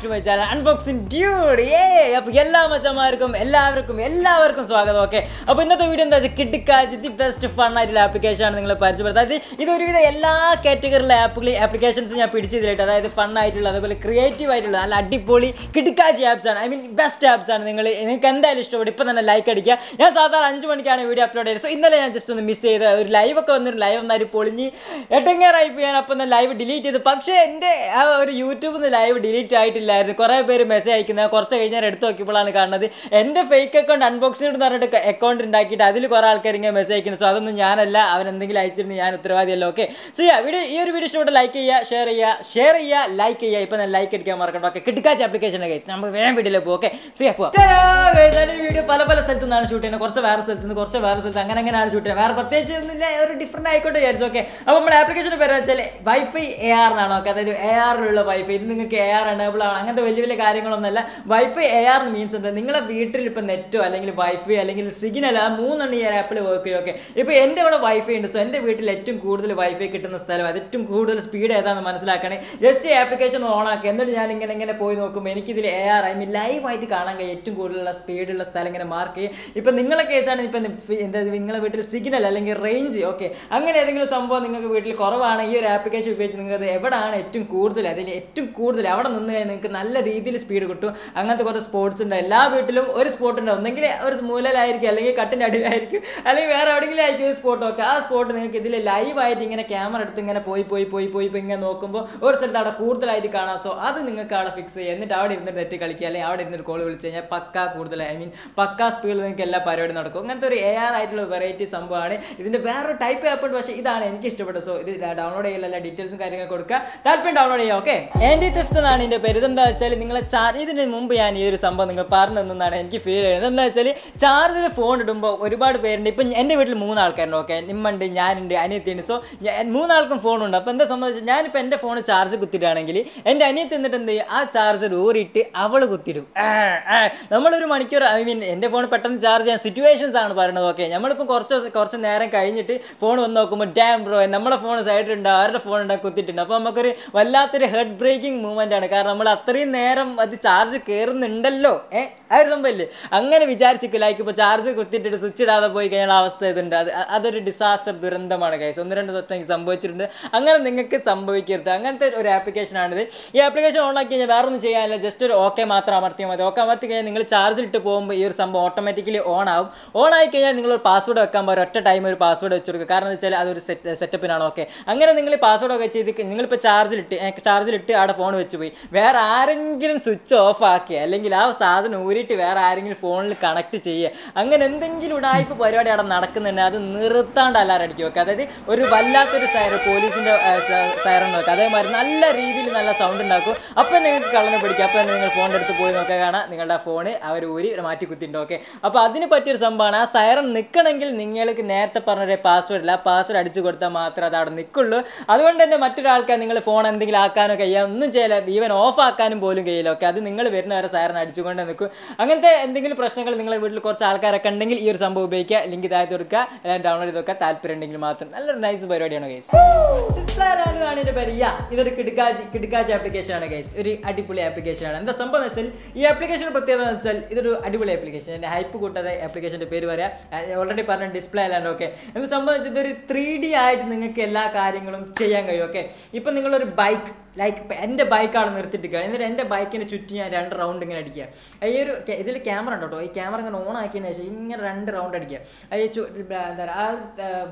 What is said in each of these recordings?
To my channel unboxing dude ഏ അപ്പോൾ എല്ലാ മച്ചന്മാർക്കും എല്ലാവർക്കും എല്ലാവർക്കും സ്വാഗതം ഓക്കെ അപ്പോൾ ഇന്നത്തെ വീഡിയോ എന്താ വെച്ചാൽ കിട്ടിക്കാച്ച് ദി ബെസ്റ്റ് ഫൺ ആയിട്ടുള്ള ആപ്ലിക്കേഷൻ ആണ് നിങ്ങൾ പരിചയപ്പെടുത്തുക അതായത് ഇത് ഒരുവിധ എല്ലാ കാറ്റഗറിയിലെ ആപ്പുകൾ ആപ്ലിക്കേഷൻസ് ഞാൻ പിടിച്ചതിലായിട്ട് അതായത് ഫൺ ആയിട്ടുള്ള അതുപോലെ ക്രിയേറ്റീവ് ആയിട്ടുള്ള നല്ല അടിപൊളി കിട്ടിക്കാച്ച് ആപ്സ് ആണ് ഐ മീൻ ബെസ്റ്റ് ആപ്സ് ആണ് നിങ്ങൾ നിങ്ങൾക്ക് എന്തായാലും ഇഷ്ടപ്പെടും ഇപ്പം തന്നെ ലൈക്ക് അടിക്കുക ഞാൻ സാധാരണ അഞ്ച് മണിക്കാണ് വീഡിയോ അപ്ലോഡ് ചെയ്തത് സോ ഇന്നലെ ഞാൻ ജസ്റ്റ് ഒന്ന് മിസ് ചെയ്ത് ഒരു ലൈവ് ഒക്കെ വന്നൊരു ലൈവ് ഒന്നായി പൊളിഞ്ഞ് എട്ടെങ്ങേറായി പോയി ഞാൻ അപ്പം തന്നെ ലൈവ് ഡിലീറ്റ് ചെയ്തു പക്ഷേ എൻ്റെ ആ ഒരു യൂട്യൂബിൽ നിന്ന് ലൈവ് ഡിലീറ്റ് ആയിട്ടില്ലായിരുന്നു കുറേ പേര് മെസ്സേജ് അയക്കുന്നത് കുറച്ച് കഴിഞ്ഞ് ഞാൻ എടുത്ത് നോക്കിയപ്പോഴാണ് കാണുന്നത് എൻ്റെ ഫേക്ക് അക്കൗണ്ട് അൺബോക്സിംഗ് എന്ന് പറഞ്ഞിട്ട് അക്കൗണ്ട് ഉണ്ടാക്കിയിട്ട് അതിൽ കുറേ ആൾക്കാർ ഇങ്ങനെ മെസ്സേജ് അയക്കുന്നു സോ അതൊന്നും ഞാനല്ല അവൻ എന്തെങ്കിലും അയച്ചിട്ടുണ്ട് ഞാൻ ഉത്തരവാദിയല്ല ഓക്കെ സോ യാ വീഡിയോ ഈ ഒരു വീഡിയോ ഇഷ്ടപ്പെട്ട് ലൈക്ക് ചെയ്യുക ഷെയർ ചെയ്യുക ഷെയർ ചെയ്യുക ലൈക്ക് ചെയ്യുക ഇപ്പം ഞാൻ ലൈക്ക് അടിക്കാൻ മറക്കണ്ട ഓക്കെ കിട്ടിക്കാച്ച ആപ്ലിക്കേഷൻ ഗൈസ് നമുക്ക് വേഗം വീഡിയോയിൽ പോകും ഓക്കെ സോ യാ പോവാം ഈ വീഡിയോ പല പല സ്ഥലത്തു നിന്നാണ് ഷൂട്ട് ചെയ്യുന്നത് കുറച്ച് വേറെ സ്ഥലത്ത് നിന്ന് കുറച്ച് വേറെ സ്ഥലത്ത് അങ്ങനെ അങ്ങനെയാണ് ഷൂട്ട് ചെയ്യുന്നത് വേറെ പ്രത്യേകിച്ച് ഒന്നുമില്ല ഒരു ഡിഫറെൻ്റ് ആയിക്കോട്ടെ വിചാരിച്ചു ഓക്കെ അപ്പോൾ നമ്മുടെ ആപ്ലിക്കേഷൻ്റെ പേര് വെച്ചാൽ വൈഫൈ എ ആർ എന്നാണ് ഓക്കെ അതായത് എ ആറിലുള്ള വൈഫൈ ഇത് നിങ്ങൾക്ക് എ ആർ എനേബിൾ ആണ് അങ്ങനത്തെ വലിയ വലിയ കാര്യങ്ങളൊന്നുമല്ല വൈഫൈ എ ആർ മീൻസ് എന്താ നിങ്ങളെ വീട്ടിൽ ഇപ്പം നെറ്റോ അല്ലെങ്കിൽ വൈഫൈ അല്ലെങ്കിൽ സിഗ്നൽ ആ മൂന്നെണ്ണം ഈ ആപ്പിൽ വർക്ക് ചെയ്യും ഓക്കെ ഇപ്പോൾ എൻ്റെ ഇവിടെ വൈഫൈ ഉണ്ട് സോ എൻ്റെ വീട്ടിൽ ഏറ്റവും കൂടുതൽ വൈഫൈ കിട്ടുന്ന സ്ഥലം അത് ഏറ്റവും കൂടുതൽ സ്പീഡ് ഏതാണെന്ന് മനസ്സിലാക്കണേ ജസ്റ്റ് ഈ ആപ്ലിക്കേഷൻ ഓൺ ആക്കി എന്നിട്ട് ഞാൻ ഇങ്ങനെ ഇങ്ങനെ പോയി നോക്കുമ്പോൾ എനിക്കിതിൽ എ ആർ ഐ മീൻ ലൈവായിട്ട് കാണാൻ കഴിയും ഏറ്റവും കൂടുതലുള്ള സ്പീഡുള്ള സ്ഥലം ഇങ്ങനെ മാർക്ക് ചെയ്യും ഇപ്പം നിങ്ങളെ കേസാണ് ഇപ്പം എന്താ നിങ്ങളെ വീട്ടിൽ സിഗ്നൽ അല്ലെങ്കിൽ റേഞ്ച് ഓക്കെ അങ്ങനെ ഏതെങ്കിലും സംഭവം നിങ്ങൾക്ക് വീട്ടിൽ കുറവാണ് ഈ ഒരു ആപ്ലിക്കേഷൻ ഉപയോഗിച്ച് നിങ്ങൾക്ക് എവിടെയാണ് ഏറ്റവും കൂടുതൽ അതിൽ ഏറ്റവും കൂടുതൽ അവിടെ നിന്ന് കഴിഞ്ഞാൽ നിങ്ങൾക്ക് നല്ല രീതിയിൽ സ്പീഡ് കിട്ടും അങ്ങനത്തെ കുറച്ച് സ്പോർട്സ് ഉണ്ട് എല്ലാ വീട്ടിലും ഒരു സ്പോട്ട് ഉണ്ട് ഒന്നെങ്കിൽ ഒരു മൂലയിലായിരിക്കും അല്ലെങ്കിൽ കട്ടിൻ്റെ അടിയിലായിരിക്കും അല്ലെങ്കിൽ വേറെ എവിടെയെങ്കിലും ആയിരിക്കും ഒരു സ്പോട്ട് ഒക്കെ ആ സ്പോട്ട് നിങ്ങൾക്ക് ഇതിൽ ലൈവായിട്ട് ഇങ്ങനെ ക്യാമറ എടുത്ത് ഇങ്ങനെ പോയി പോയി പോയി പോയി പോയി ഇങ്ങനെ നോക്കുമ്പോൾ ഒരു സ്ഥലത്ത് അവിടെ കൂടുതലായിട്ട് കാണാം സോ അത് നിങ്ങൾക്ക് അവിടെ ഫിക്സ് ചെയ്യുക എന്നിട്ട് അവിടെ ഇരുന്നിട്ട് നെറ്റ് കളിക്കുക അല്ലെങ്കിൽ അവിടെ ഇരുന്നൊരു കോൾ വിളിച്ച് കഴിഞ്ഞാൽ പക്ക കൂടുതൽ ഐ മീൻ പക്ക സ്പീഡിൽ നിങ്ങൾക്ക് എല്ലാ പരിപാടി നടക്കും അങ്ങനത്തെ ഒരു എ ആർ ആയിട്ടുള്ള വെറൈറ്റി സംഭവമാണ് ഇതിൻ്റെ വേറൊരു ടൈപ്പ് ആപ്പ് ഉണ്ട് പക്ഷേ ഇതാണ് എനിക്ക് ഇഷ്ടപ്പെട്ടത് സോ ഇത് ഡൗൺലോഡ് ചെയ്യില്ല എല്ലാ ഡീറ്റെയിൽസും കാര്യങ്ങൾ കൊടുക്കുക താല്പര്യം ഡൗൺലോഡ് ചെയ്യാം ഓക്കെ ആൻറ്റി തെഫ്റ്റ് എന്നാണ് ഇതിൻ്റെ പേര് ഇതെന്താ വെച്ചാൽ നിങ്ങളെ ചാർജ് ഇതിന് മുമ്പ് ഞാൻ ഈ ഒരു സംഭവം നിങ്ങൾ പറഞ്ഞു തന്നാണ് എനിക്ക് ഫീൽ ചെയ്യുന്നത് എന്താ വെച്ചാൽ ചാർജിൽ ഫോൺ ഇടുമ്പോൾ ഒരുപാട് പേരുണ്ട് ഇപ്പം എൻ്റെ വീട്ടിൽ മൂന്ന് ആൾക്കാരുണ്ട് ഓക്കെ നിമ്മുണ്ട് ഞാനുണ്ട് അനിയത്തിയുണ്ട് സോ മൂന്നാൾക്കും ഫോണുണ്ട് അപ്പോൾ എന്താ സംബന്ധിച്ച് ഞാനിപ്പോൾ എൻ്റെ ഫോൺ ചാർജ് കുത്തിയിടുകയാണെങ്കിൽ എൻ്റെ അനിയത്തി എന്നിട്ട് എന്ത് ചെയ്യും ആ ചാർജർ ഊറിയിട്ട് അവൾ കുത്തിയിടും ആ, ആ. നമ്മളൊരു മണിക്കൂർ ഐ മീൻ എൻ്റെ ഫോൺ പെട്ടെന്ന് ചാർജ് ചെയ്യാൻ സിറ്റുവേഷൻസ് ആണ് പറയുന്നത് ഓക്കെ നമ്മളിപ്പോൾ കുറച്ച് കുറച്ച് നേരം കഴിഞ്ഞിട്ട് ഫോൺ വന്ന് നോക്കുമ്പോൾ ഡാം ബ്രോ നമ്മളെ ഫോൺ സൈഡിലുണ്ട് അവരുടെ ഫോൺ ഉണ്ട് കുത്തിയിട്ടുണ്ട് അപ്പോൾ നമുക്കൊരു വല്ലാത്തൊരു ഹെഡ് ബ്രേക്കിംഗ് മൂവ്മെൻ്റ് ആണ് കാരണം നമ്മൾ അത്രയും നേരം അത് ചാർജ് കയറുന്നുണ്ടല്ലോ ഏ ആ ഒരു സംഭവമില്ലേ അങ്ങനെ വിചാരിച്ചിട്ട് ലൈക്ക് ഇപ്പോൾ ചാർജ് കുത്തിയിട്ടിട്ട് സ്വിച്ച് ഇടാതെ പോയി കഴിഞ്ഞാൽ അവസ്ഥ ഇതുണ്ട് അത് അ- അതൊരു ഡിസാസ്റ്റർ ദുരന്തമാണ് കൈസ് ഒന്ന് രണ്ട് തൊട്ട് എനിക്ക് സംഭവിച്ചിട്ടുണ്ട് അങ്ങനെ നിങ്ങൾക്ക് സംഭവിക്കരുത് അങ്ങനത്തെ ഒരു ആപ്ലിക്കേഷനാണിത് ഈ ആപ്ലിക്കേഷൻ ഓൺ ആക്കി കഴിഞ്ഞാൽ വേറെ ഒന്നും ചെയ്യാനില്ല ജസ്റ്റ് ഒരു ഓക്കെ മാത്രം അമർത്തിയാൽ മതി ഓക്കെ അമർത്തി കഴിഞ്ഞാൽ നിങ്ങൾ ചാർജിൽ ഇട്ട് പോകുമ്പോൾ ഈ ഒരു സംഭവം ഓട്ടോമാറ്റിക്കലി ഓൺ ആവും ഓൺ ആയി കഴിഞ്ഞാൽ നിങ്ങൾ ഒരു പാസ്വേഡ് വെക്കാൻ പറയും ഒറ്റ ടൈം ഒരു പാസ്വേഡ് വെച്ച് കൊടുക്കുക കാരണം എന്ന് വെച്ചാൽ അതൊരു സെറ്റ് സെറ്റപ്പിനാണ് ഓക്കെ അങ്ങനെ നിങ്ങൾ പാസ്വേഡ് ഒക്കെ ചെയ്ത് നിങ്ങളിപ്പോൾ ചാർജിലിട്ട് ചാർജിലിട്ട് അവിടെ ഫോൺ വെച്ച് പോയി വേറെ ആരെങ്കിലും സ്വിച്ച് ഓഫ് ആക്കി അല്ലെങ്കിൽ ആ സാധനം ഊരിയിട്ട് വേറെ ആരെങ്കിലും ഫോണിൽ കണക്ട് ചെയ്യുക അങ്ങനെ എന്തെങ്കിലും ഉടായ്പ പരിപാടി അവിടെ നടക്കുന്നുണ്ട് അത് നിർത്താണ്ട് അലാറം അടിക്കും ഓക്കെ അതായത് ഒരു വല്ലാത്തൊരു സൈറ പോലീസിൻ്റെ സൈറൺ നോക്കുക അതേമാതിരി നല്ല രീതിയിൽ നല്ല സൗണ്ട് ഉണ്ടാക്കും അപ്പം നിങ്ങൾക്ക് കള്ളനെ പിടിക്കും അപ്പം നിങ്ങൾ ഫോണിൻ്റെ അടുത്ത് പോയി നോക്കുക കാണാം നിങ്ങളുടെ ഫോണ് അവർ ഊരി മാറ്റി കുത്തിയിട്ടുണ്ട് ഓക്കെ അപ്പോൾ അതിന് പറ്റിയൊരു സംഭവമാണ് ആ സൈറൺ നിൽക്കണമെങ്കിൽ നിങ്ങൾക്ക് നേരത്തെ പറഞ്ഞൊരു പാസ്വേഡ് ഇല്ല ആ പാസ്വേഡ് അടിച്ചു കൊടുത്താൽ മാത്രമേ അത് അവിടെ നിൽക്കുള്ളൂ അതുകൊണ്ട് തന്നെ മറ്റൊരാൾക്കാർ നിങ്ങൾ ഫോൺ എന്തെങ്കിലും ആക്കാനോ കഴിയാം ഒന്നും ചെയ്യില്ല ഈവൻ ഓഫ് ആക്കാനും പോലും കഴിയില്ല ഓക്കെ അത് നിങ്ങൾ വരുന്ന വരെ സൈറൺ അടിച്ചുകൊണ്ട് നിൽക്കും അങ്ങനത്തെ എന്തെങ്കിലും പ്രശ്നങ്ങൾ നിങ്ങളുടെ വീട്ടിൽ കുറച്ച് ആൾക്കാരൊക്കെ ഉണ്ടെങ്കിൽ ഈ ഒരു സംഭവം ഉപയോഗിക്കുക ലിങ്ക് താഴത്ത് കൊടുക്കുക എല്ലാം ഡൗൺലോഡ് ചെയ്ത് വെക്കുക താല്പര്യം ഉണ്ടെങ്കിൽ മാത്രം നല്ലൊരു നൈസ് പരിപാടിയാണ് ഗൈസ് ഡിസ്പ്ലേ ആണ് എൻ്റെ പേര് യാ ഇതൊരു കിടക്കാജി കിടക്കാജി ആപ്ലിക്കേഷൻ ആണ് ഗൈസ് ഒരു അടിപൊളി ആപ്ലിക്കേഷൻ ആണ് എന്താ സംഭവം എന്ന് വെച്ചാൽ ഈ ആപ്ലിക്കേഷൻ പ്രത്യേകത എന്ന് വെച്ചാൽ ഇതൊരു അടിപൊളി ആപ്ലിക്കേഷൻ എൻ്റെ ഹൈപ്പ് കൂട്ടാതെ ആപ്ലിക്കേഷൻ്റെ പേര് പറയാം ഓൾറെഡി പറഞ്ഞ ഡിസ്പ്ലേ അല്ലാണ്ട് ഓക്കെ എന്താ സംഭവം എന്ന് വെച്ചാൽ ഇതൊരു ത്രീ ഡി ആയിട്ട് നിങ്ങൾക്ക് എല്ലാ കാര്യങ്ങളും ചെയ്യാൻ കഴിയും ഓക്കെ ഇപ്പം നിങ്ങളൊരു ബൈക്ക് ലൈക്ക് ഇപ്പം എൻ്റെ ബൈക്കാണ് നിർത്തിയിട്ട് എന്നിട്ട് എൻ്റെ ബൈക്കിൻ്റെ ചുറ്റും ഞാൻ രണ്ട് റൗണ്ട് ഇങ്ങനെ അടിക്കുക ഈ ഒരു ഇതിൽ ക്യാമറ ഉണ്ട് കേട്ടോ ഈ ക്യാമറ ഇങ്ങനെ ഓൺ ആക്കിയതിന് ശേഷം ഇങ്ങനെ രണ്ട് റൗണ്ട് അടിക്കുക അത് ചു- എന്താ പറയുക ആ ആ,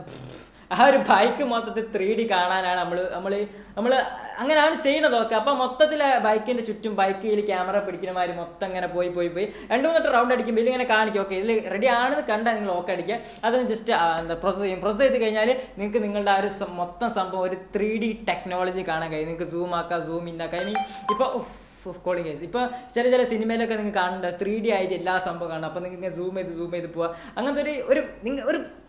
ആ ഒരു ബൈക്ക് മൊത്തത്തിൽ ത്രീ ഡി കാണാനാണ് നമ്മൾ നമ്മൾ നമ്മൾ അങ്ങനെയാണ് ചെയ്യുന്നത് ഒക്കെ അപ്പം മൊത്തത്തിൽ ബൈക്കിൻ്റെ ചുറ്റും ബൈക്കിൽ ക്യാമറ പിടിക്കുന്ന മാതിരി മൊത്തം ഇങ്ങനെ പോയി പോയി പോയി രണ്ട് മൂന്നിട്ട് റൗണ്ട് അടിക്കുമ്പോൾ ഇതിലിങ്ങനെ കാണിക്കും ഓക്കെ ഇതിൽ റെഡി ആണെന്ന് കണ്ടാൽ നിങ്ങൾ ഓക്കെ അടിക്കുക അത് ജസ്റ്റ് എന്താ പ്രോസസ് ചെയ്യും പ്രോസസ് ചെയ്ത് കഴിഞ്ഞാൽ നിങ്ങൾക്ക് നിങ്ങളുടെ ആ ഒരു സം- മൊത്തം സംഭവം ഒരു ത്രീ ഡി ടെക്നോളജി കാണാൻ കഴിയും നിങ്ങൾക്ക് സൂം ആക്കാം സൂം ഇൻ ആക്കാം ഐ മീൻ ഇപ്പോൾ കോളിംഗ് കേസ് ഇപ്പോൾ ചില ചില സിനിമയിലൊക്കെ നിങ്ങൾക്ക് കാണുന്നുണ്ട് ത്രീ ഡി ആയിട്ട് എല്ലാ സംഭവം കാണും അപ്പോൾ നിങ്ങൾക്ക് സൂം ചെയ്ത് സൂം ചെയ്ത് പോവുക അങ്ങനത്തെ ഒരു ഒരു നിങ്ങൾ ഒരു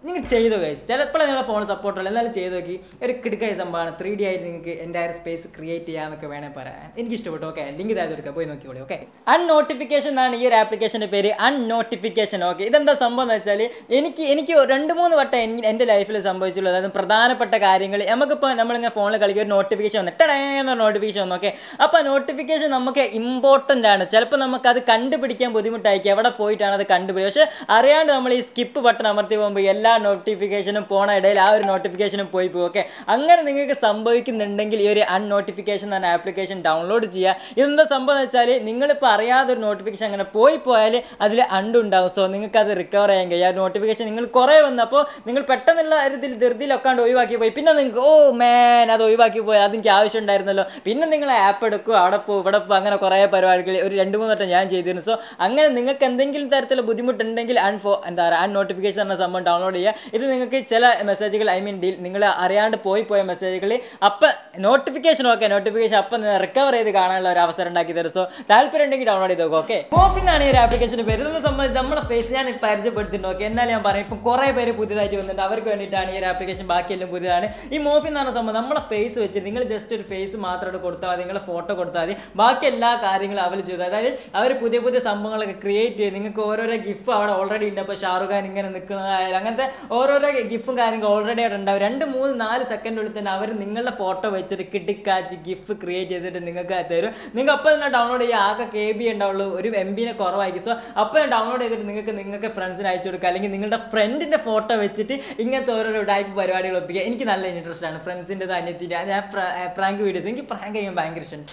നിങ്ങൾ ചെയ്തു ഗൈസ് ചിലപ്പോൾ നിങ്ങളുടെ ഫോൺ സപ്പോർട്ടുള്ള എന്നാലും ചെയ്ത് നോക്കി ഒരു കിടക്കായ സംഭവമാണ് ത്രീ ഡി ആയിട്ട് നിങ്ങൾക്ക് എൻ്റെ സ്പേസ് ക്രിയേറ്റ് ചെയ്യാമെന്നൊക്കെ വേണേൽ പറയാം എനിക്ക് ഇഷ്ടപ്പെട്ടു ഓക്കെ ലിങ്ക് ഇതായത് എടുക്കുക പോയി നോക്കിക്കോളൂ ഓക്കെ അൺനോട്ടിഫിക്കേഷൻ എന്നാണ് ഈ ഒരു ആപ്ലിക്കേഷൻ്റെ പേര് അൺനോട്ടിഫിക്കേഷൻ ഓക്കെ ഇതെന്താ സംഭവം എന്ന് വെച്ചാൽ എനിക്ക് എനിക്ക് രണ്ട് മൂന്ന് വട്ടം എനിക്ക് എൻ്റെ ലൈഫിൽ സംഭവിച്ചുള്ളൂ അതായത് പ്രധാനപ്പെട്ട കാര്യങ്ങൾ നമുക്കിപ്പോൾ നമ്മളിങ്ങനെ ഫോണിൽ കളിക്കുക ഒരു നോട്ടിഫിക്കേഷൻ വന്നു ടടേന്ന നോട്ടിഫിക്കേഷൻ വന്നു ഓക്കെ അപ്പോൾ നോട്ടിഫിക്കേഷൻ നമുക്ക് ഇമ്പോർട്ടൻ്റ് ആണ് ചിലപ്പോൾ നമുക്ക് അത് കണ്ടുപിടിക്കാൻ ബുദ്ധിമുട്ടായിരിക്കും എവിടെ പോയിട്ടാണ് അത് കണ്ടുപിടിക്കുക പക്ഷേ അറിയാണ്ട് നമ്മൾ ഈ സ്കിപ്പ് ബട്ടൺ അമർത്തി പോകുമ്പോൾ എല്ലാ നോട്ടിഫിക്കേഷനും പോണ ഇടയിൽ ആ ഒരു നോട്ടിഫിക്കേഷനും പോയി പോകും ഓക്കെ അങ്ങനെ നിങ്ങൾക്ക് സംഭവിക്കുന്നുണ്ടെങ്കിൽ ഈ ഒരു അൺനോട്ടിഫിക്കേഷൻ എന്ന ആപ്ലിക്കേഷൻ ഡൗൺലോഡ് ചെയ്യുക ഇതെന്താ സംഭവം എന്ന് വെച്ചാൽ നിങ്ങളിപ്പോൾ അറിയാതെ ഒരു നോട്ടിഫിക്കേഷൻ അങ്ങനെ പോയി പോയാൽ അതിൽ അണ്ടുണ്ടാവും സോ നിങ്ങൾക്ക് അത് റിക്കവർ ചെയ്യാൻ കഴിയും ആ നോട്ടിഫിക്കേഷൻ നിങ്ങൾ കുറേ വന്നപ്പോൾ നിങ്ങൾ പെട്ടെന്നുള്ള ഒരു ഇതിൽ ധൃതിയിലൊക്കാണ്ട് ഒഴിവാക്കി പോയി പിന്നെ നിങ്ങൾക്ക് ഓ മേൻ അത് ഒഴിവാക്കി പോയി അതെനിക്ക് ആവശ്യം ഉണ്ടായിരുന്നല്ലോ പിന്നെ നിങ്ങൾ ആപ്പ് എടുക്കും അവിടെ പോകും ഇവിടെ പോകും അങ്ങനെ കുറേ പരിപാടികൾ ഒരു രണ്ട് മൂന്ന് വട്ടം ഞാൻ ചെയ്തിരുന്നു സോ അങ്ങനെ നിങ്ങൾക്ക് എന്തെങ്കിലും തരത്തിലുള്ള ബുദ്ധിമുട്ടുണ്ടെങ്കിൽ അൺഫോ എന്താ പറയുക അൺ നോട്ടിഫിക്കേഷൻ എന്ന സംഭവം ഡൗൺലോഡ് ചെയ്യുക ഇത് നിങ്ങൾക്ക് ചില മെസ്സേജുകൾ ഐ മീൻ ഡീൽ നിങ്ങൾ അറിയാണ്ട് പോയി പോയ മെസ്സേജുകൾ അപ്പം നോട്ടിഫിക്കേഷൻ ഓക്കെ നോട്ടിഫിക്കേഷൻ അപ്പം റിക്കവർ ചെയ്ത് കാണാനുള്ള ഒരു അവസരം ഉണ്ടാക്കി തരും സോ താല്പര്യം ഉണ്ടെങ്കിൽ ഡൗൺലോഡ് ചെയ്ത് നോക്കും ഓക്കെ മോഫിൻ ആണ് ഈ ഒരു ആപ്ലിക്കേഷൻ്റെ പേര് ഇതൊന്ന് സംബന്ധിച്ച് നമ്മുടെ ഫേസ് ഞാൻ പരിചയപ്പെടുത്തിയിട്ടുണ്ട് ഓക്കെ എന്നാലും ഞാൻ പറയും ഇപ്പം കുറേ പേര് പുതിയതായിട്ട് വന്നിട്ടുണ്ട് അവർക്ക് വേണ്ടിയിട്ടാണ് ഈ ഒരു ആപ്ലിക്കേഷൻ ബാക്കിയെല്ലാം പുതിയതാണ് ഈ മോഫിൻ എന്ന് പറഞ്ഞ സംഭവം നമ്മളെ ഫേസ് വെച്ച് നിങ്ങൾ ജസ്റ്റ് ഒരു ഫേസ് മാത്രം കൊടുത്താൽ മതി നിങ്ങളെ ഫോട്ടോ കൊടുത്താൽ മതി ബാക്കി എല്ലാ കാര്യങ്ങളും അവർ ചെയ്തു അതായത് അവർ പുതിയ പുതിയ സംഭവങ്ങളൊക്കെ ക്രിയേറ്റ് ചെയ്ത് നിങ്ങൾക്ക് ഓരോരോ ഗിഫ് അവിടെ ഓൾറെഡി ഉണ്ട് അപ്പോൾ ഷാറുഖ് ഖാൻ ഇങ്ങനെ നിൽക്കുന്നതായാലും അങ്ങനത്തെ ഓരോരോ ഗിഫും കാര്യങ്ങളും ഓൾറെഡി അവിടെ ഉണ്ടാവും രണ്ട് മൂന്ന് നാല് സെക്കൻഡിനുള്ളിൽ തന്നെ അവർ നിങ്ങളുടെ ഫോട്ടോ വെച്ചിട്ട് കിട്ടിക്കാച്ച് ഗിഫ് ക്രിയേറ്റ് ചെയ്തിട്ട് നിങ്ങൾക്ക് തരും നിങ്ങൾക്ക് അപ്പോൾ തന്നെ ഡൗൺലോഡ് ചെയ്യുക ആകെ കെ ബി ഉണ്ടാവുള്ളൂ ഒരു എം ബിനെ കുറവായിരിക്കും സോ അപ്പോൾ ഡൗൺലോഡ് ചെയ്തിട്ട് നിങ്ങൾക്ക് നിങ്ങൾക്ക് ഫ്രണ്ട്സിന് അയച്ചു കൊടുക്കുക അല്ലെങ്കിൽ നിങ്ങളുടെ ഫ്രണ്ടിൻ്റെ ഫോട്ടോ വെച്ചിട്ട് ഇങ്ങനത്തെ ഓരോരോ ടൈപ്പ് പരിപാടികൾ ഒപ്പിക്കുക എനിക്ക് നല്ല ഇൻട്രസ്റ്റ് ആണ് ഫ്രണ്ട്സിൻ്റെ അനിയത്തിൻ്റെ ഞാൻ പ്രാങ്ക് വീഡിയോസ് എനിക്ക് പ്രാങ്ക് ചെയ്യാൻ ഭയങ്കര ഇഷ്ടമാണ്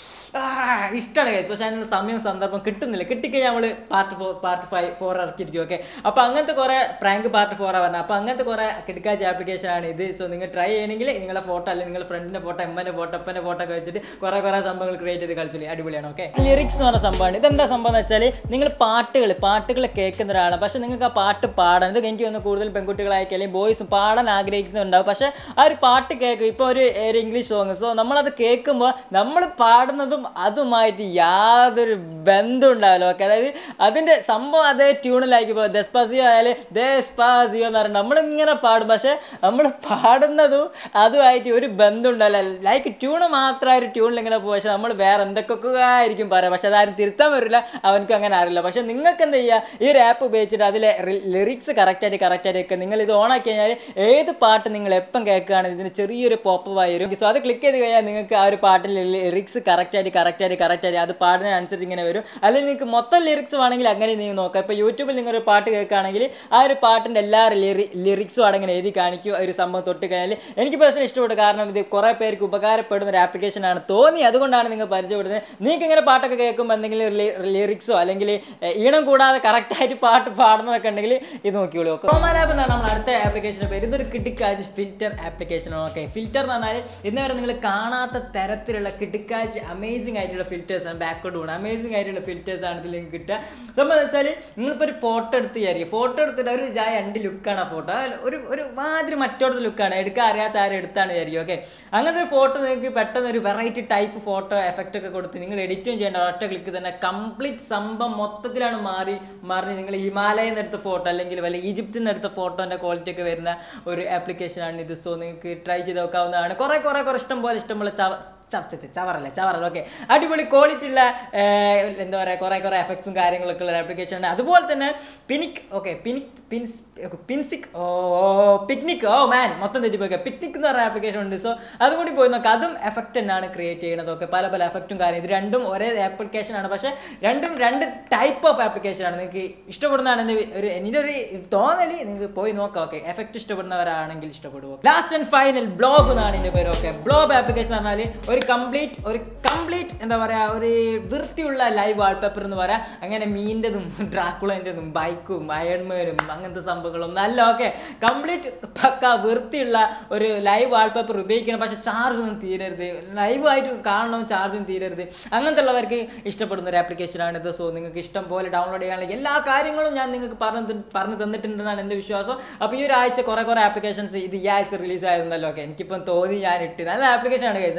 ഇഷ്ടമാണ് ഗൈസ് പക്ഷേ അതിനുള്ള സമയം സന്ദർഭം കിട്ടുന്നില്ല കിട്ടിക്കഴിഞ്ഞാൽ നമ്മൾ part four part five four ഇറക്കിയിരിക്കും ഓക്കെ അപ്പോൾ അങ്ങനത്തെ കുറേ പ്രാങ്ക് പാർട്ട് ഫോറാണ് പറഞ്ഞത് അപ്പോൾ അങ്ങനത്തെ കുറേ കിടക്കാച്ച ആപ്ലിക്കേഷൻ ആണ് ഇത് സോ നിങ്ങൾ ട്രൈ ചെയ്യണമെങ്കിൽ നിങ്ങളുടെ ഫോട്ടോ അല്ലെങ്കിൽ നിങ്ങളുടെ ഫ്രണ്ടിൻ്റെ ഫോട്ടോ എമ്മൻ്റെ ഫോട്ടോ അപ്പൻ്റെ ഫോട്ടോ ഒക്കെ വെച്ചിട്ട് കുറേ കുറേ സംഭവങ്ങൾ ക്രിയേറ്റ് ചെയ്ത് കളിച്ചു അടിപൊളിയാണ് ഓക്കെ ലിറിക്സ് എന്ന് പറഞ്ഞ സംഭവമാണ് ഇതെന്താ സംഭവം എന്ന് വെച്ചാൽ നിങ്ങൾ പാട്ടുകൾ പാട്ടുകൾ കേൾക്കുന്ന ഒരാളാണ് പക്ഷേ നിങ്ങൾക്ക് ആ പാട്ട് പാടാൻ ഇത് എനിക്ക് തോന്നുന്നു കൂടുതൽ പെൺകുട്ടികളായിരിക്കും അല്ലെങ്കിൽ ബോയ്സും പാടാൻ ആഗ്രഹിക്കുന്നുണ്ടാവും പക്ഷേ ആ ഒരു പാട്ട് കേൾക്കും ഇപ്പോൾ ഒരു ഒരു ഇംഗ്ലീഷ് സോങ് സോ നമ്മളത് കേൾക്കുമ്പോൾ നമ്മൾ പാടുന്നതും അതുമായിട്ട് യാതൊരു ബന്ധം ഉണ്ടാവില്ല ഓക്കെ അതായത് അതിൻ്റെ സംഭവം അതേ ട്യൂണിലായിരിക്കും ഇപ്പോൾ ദസ്പാസിയോ ആയാലും ദസ്പാസിയോ എന്ന് പറഞ്ഞാൽ നമ്മളിങ്ങനെ പാടും പക്ഷേ നമ്മൾ പാടുന്നതും അതുമായിട്ട് ഒരു ബന്ധം ഉണ്ടാവില്ല ലൈക്ക് ട്യൂണ് മാത്രം ഒരു ട്യൂണിൽ ഇങ്ങനെ പോകും പക്ഷേ നമ്മൾ വേറെ എന്തൊക്കെ ആയിരിക്കും പറയാം പക്ഷെ അതാരും തിരുത്താൻ വരില്ല അവനക്ക് അങ്ങനെ അറിയില്ല പക്ഷെ നിങ്ങൾക്ക് എന്താ ചെയ്യുക ഈ ഒരു ആപ്പ് ഉപയോഗിച്ചിട്ട് അതിലെ ലിറിക്സ് കറക്റ്റായിട്ട് കറക്റ്റായിട്ട് വെക്കുക നിങ്ങൾ ഇത് ഓണാക്കി കഴിഞ്ഞാൽ ഏത് പാട്ട് നിങ്ങൾ എപ്പം കേൾക്കുകയാണ് ഇതിന് ചെറിയൊരു പോപ്പ് ആയി വരും സോ അത് ക്ലിക്ക് ചെയ്ത് കഴിഞ്ഞാൽ നിങ്ങൾക്ക് ആ ഒരു പാട്ടിൽ ലിറിക്സ് കറക്റ്റായിട്ട് കറക്റ്റായിട്ട് കറക്റ്റായിട്ട് അത് പാടിനനുസരിച്ച് ഇങ്ങനെ വരും അല്ലെങ്കിൽ നിങ്ങൾക്ക് മൊത്തം ലിറിക്സ് വേണമെങ്കിൽ അങ്ങനെ നിങ്ങൾ നോക്കാം ഇപ്പോൾ യൂട്യൂബിൽ നിങ്ങൾ ഒരു പാട്ട് കേൾക്കുകയാണെങ്കിൽ ആ ഒരു പാട്ടിൻ്റെ എല്ലാ ലിറി ലിറിക്സും അവിടെ ഇങ്ങനെ എഴുതി കാണിക്കും ഒരു സംഭവം തൊട്ട് കഴിഞ്ഞാൽ എനിക്ക് പേഴ്സണലി ഇഷ്ടപ്പെട്ടു കാരണം ഇത് കുറേ പേർക്ക് ഉപകാരപ്പെടുന്ന ഒരു ആപ്ലിക്കേഷനാണ് തോന്നി അതുകൊണ്ടാണ് നിങ്ങൾ പരിചയപ്പെടുന്നത് നിങ്ങൾക്ക് ഇങ്ങനെ പാട്ടൊക്കെ കേൾക്കുമ്പോൾ എന്തെങ്കിലും ലിറിക്സോ അല്ലെങ്കിൽ ഈണം കൂടാതെ കറക്റ്റായിട്ട് പാട്ട് പാടുന്നതൊക്കെ ഉണ്ടെങ്കിൽ ഇത് നോക്കിയോളൂ ക്രോമാലാബ് എന്നാണ് നമ്മൾ അടുത്ത ആപ്ലിക്കേഷൻ്റെ പേര് ഇതൊരു കിട്ടിക്കാച്ച് ഫിൽറ്റർ ആപ്ലിക്കേഷനാണ് ഓക്കെ ഫിൽറ്റർ എന്ന് പറഞ്ഞാൽ ഇന്ന് വരെ നിങ്ങൾ കാണാത്ത തരത്തിലുള്ള കിട്ടിക്കാച്ച് അമേസിംഗ് ആയിട്ടുള്ള ഫിൽറ്റേഴ്സ് ആണ് ബാക്കോട്ട് പോകണം അമേസിംഗ് ആയിട്ടുള്ള ഫിൽറ്റേഴ്സ് ആണ് ഇതിൽ നിങ്ങൾക്ക് കിട്ടുക സംഭവം വെച്ചാൽ നിങ്ങളിപ്പോൾ ഒരു ഫോട്ടോ എടുത്ത് വിചാരിക്കും ഫോട്ടോ എടുത്തിട്ട് ഒരു ജായ രണ്ട് ലുക്കാണ് ആ ഫോട്ടോ ഒരു ഒരു മാതിരി മറ്റോടത്തെ ലുക്കാണ് എടുക്കാൻ അറിയാത്ത ആരും എടുത്താണ് വിചാരിക്കും ഓക്കെ അങ്ങനത്തെ ഒരു ഫോട്ടോ നിങ്ങൾക്ക് പെട്ടെന്ന് ഒരു വെറൈറ്റി ടൈപ്പ് ഫോട്ടോ എഫക്റ്റ് ഒക്കെ കൊടുത്ത് നിങ്ങൾ എഡിറ്റും ചെയ്യേണ്ട ഒറ്റ ക്ലിക്ക് തന്നെ കംപ്ലീറ്റ് സംഭവം മൊത്തത്തിലാണ് മാറി മാറി നിങ്ങൾ ഹിമാലയിൽ നിന്ന് എടുത്ത ഫോട്ടോ അല്ലെങ്കിൽ വല്ല ഈജിപ്തിൽ നിന്ന് എടുത്ത ഫോട്ടോൻ്റെ ക്വാളിറ്റി ഒക്കെ വരുന്ന ഒരു ആപ്ലിക്കേഷനാണ് ഇത് സോ നിങ്ങൾക്ക് ട്രൈ ചെയ്ത് നോക്കാവുന്നതാണ് കുറേ കുറേ കുറേ ഇഷ്ടം പോലെ ഇഷ്ടംപോലെ ചവ ചവച്ച ചവറല്ല ചവറല്ല ഓക്കെ അടിപൊളി ക്വാളിറ്റി ഉള്ള എന്താ പറയുക കുറേ കുറേ എഫക്ട്സും കാര്യങ്ങളൊക്കെ ഉള്ള ആപ്ലിക്കേഷൻ ആണ് അതുപോലെ തന്നെ പിനിക് ഓക്കെ പിനിക് പിൻസ് പിൻസിക് ഓ പിക്നിക് ഓ മാൻ മൊത്തം തെറ്റിപ്പോയി പിക്നിക് എന്ന് പറയുന്ന ആപ്ലിക്കേഷൻ ഉണ്ട് സോ അതും കൂടി പോയി നോക്കാം അതും എഫക്റ്റ് തന്നെയാണ് ക്രിയേറ്റ് ചെയ്യുന്നത് ഓക്കെ പല പല എഫക്റ്റും കാര്യം ഇത് രണ്ടും ഒരേ ആപ്ലിക്കേഷൻ ആണ് പക്ഷേ രണ്ടും രണ്ട് ടൈപ്പ് ഓഫ് ആപ്ലിക്കേഷൻ ആണ് നിങ്ങൾക്ക് ഇഷ്ടപ്പെടുന്നതാണ് എൻ്റെ ഒരു എൻ്റെ ഒരു തോന്നല് നിങ്ങൾക്ക് പോയി നോക്കാം ഓക്കെ എഫക്റ്റ് ഇഷ്ടപ്പെടുന്നവരാണെങ്കിൽ ഇഷ്ടപ്പെടുമോ ലാസ്റ്റ് ആൻഡ് ഫൈനൽ ബ്ലോബ് എന്നാണ് എൻ്റെ പേര് ഓക്കെ ബ്ലോബ് ആപ്ലിക്കേഷൻ എന്ന് പറഞ്ഞാൽ ഒരു കംപ്ലീറ്റ് ഒരു കംപ്ലീറ്റ് എന്താ പറയുക ഒരു വൃത്തിയുള്ള ലൈവ് വാൾപേപ്പർ എന്ന് പറയാം അങ്ങനെ മീൻ്റെതും ഡ്രാക്കുളൻ്റെതും ബൈക്കും അയൺമേനും അങ്ങനത്തെ സംഭവങ്ങളൊന്നും അല്ല ഓക്കെ കംപ്ലീറ്റ് പക്ക വൃത്തിയുള്ള ഒരു ലൈവ് വാൾപേപ്പർ ഉപയോഗിക്കണം പക്ഷെ ചാർജ് ഒന്നും തീരരുത് ലൈവായിട്ട് കാണണം ചാർജും തീരരുത് അങ്ങനത്തെ ഉള്ളവർക്ക് ഇഷ്ടപ്പെടുന്ന ഒരു ആപ്ലിക്കേഷനാണ് ഇത് സോ നിങ്ങൾക്ക് ഇഷ്ടം പോലെ ഡൗൺലോഡ് ചെയ്യാനുള്ള എല്ലാ കാര്യങ്ങളും ഞാൻ നിങ്ങൾക്ക് പറഞ്ഞു പറഞ്ഞു തന്നിട്ടുണ്ടെന്നാണ് എൻ്റെ വിശ്വാസം അപ്പോൾ ഈ ഒരു ആഴ്ച കുറേ കുറേ ആപ്ലിക്കേഷൻസ് ഇത് ഈ ആഴ്ച റിലീസ് ആയിരുന്നല്ലോ ഓക്കെ എനിക്കിപ്പം തോന്നി ഞാൻ ഇട്ട് നല്ല ആപ്ലിക്കേഷൻ ആണ് കേസ് എല്ലാവരും ട്രൈ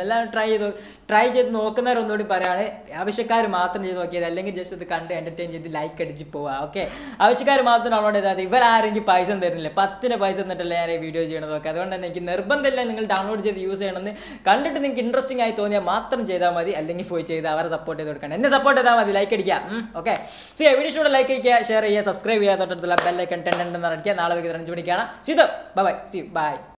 ട്രൈ ചെയ്ത് ട്രൈ ചെയ്ത് നോക്കുന്നവരൊന്നുകൂടി പറയാണ് ആവശ്യക്കാർ മാത്രം ചെയ്ത് നോക്കിയത് അല്ലെങ്കിൽ ജസ്റ്റ് ഇത് കണ്ട് എൻ്റർടൈൻ ചെയ്ത് ലൈക്ക് അടിച്ച് പോവുക ഓക്കെ ആവശ്യക്കാർ മാത്രം ഡൗൺലോഡ് ചെയ്താൽ മതി ഇവരാരെങ്കിലും പൈസ തരുന്നില്ല പത്തിന് പൈസ തന്നിട്ടല്ലേ ഞാൻ ഈ വീഡിയോ ചെയ്യണതൊക്കെ അതുകൊണ്ട് തന്നെ എനിക്ക് നിർബന്ധമില്ല നിങ്ങൾ ഡൗൺലോഡ് ചെയ്ത് യൂസ് ചെയ്യണമെന്ന് കണ്ടിട്ട് നിങ്ങൾക്ക് ഇൻട്രസ്റ്റിംഗ് ആയി തോന്നിയാൽ മാത്രം ചെയ്താൽ മതി അല്ലെങ്കിൽ പോയി ചെയ്ത് അവരെ സപ്പോർട്ട് ചെയ്ത് കൊടുക്കണം എന്നെ സപ്പോർട്ട് ചെയ്താൽ മതി ലൈക്ക് അടിക്കുക ഓക്കെ സോ വീഡിയോ ഇഷ്ടമുള്ള ലൈക്ക് ചെയ്യുക ഷെയർ ചെയ്യുക സബ്സ്ക്രൈബ് ചെയ്യുക തൊട്ടടുത്തുള്ള ബെല്ലൈക്കൺ ടെൻ എന്ന് അടിക്കുക നാളെ വൈകിട്ട് അഞ്ച് മണിക്കാണ് സീതോ ബൈ സി ബൈ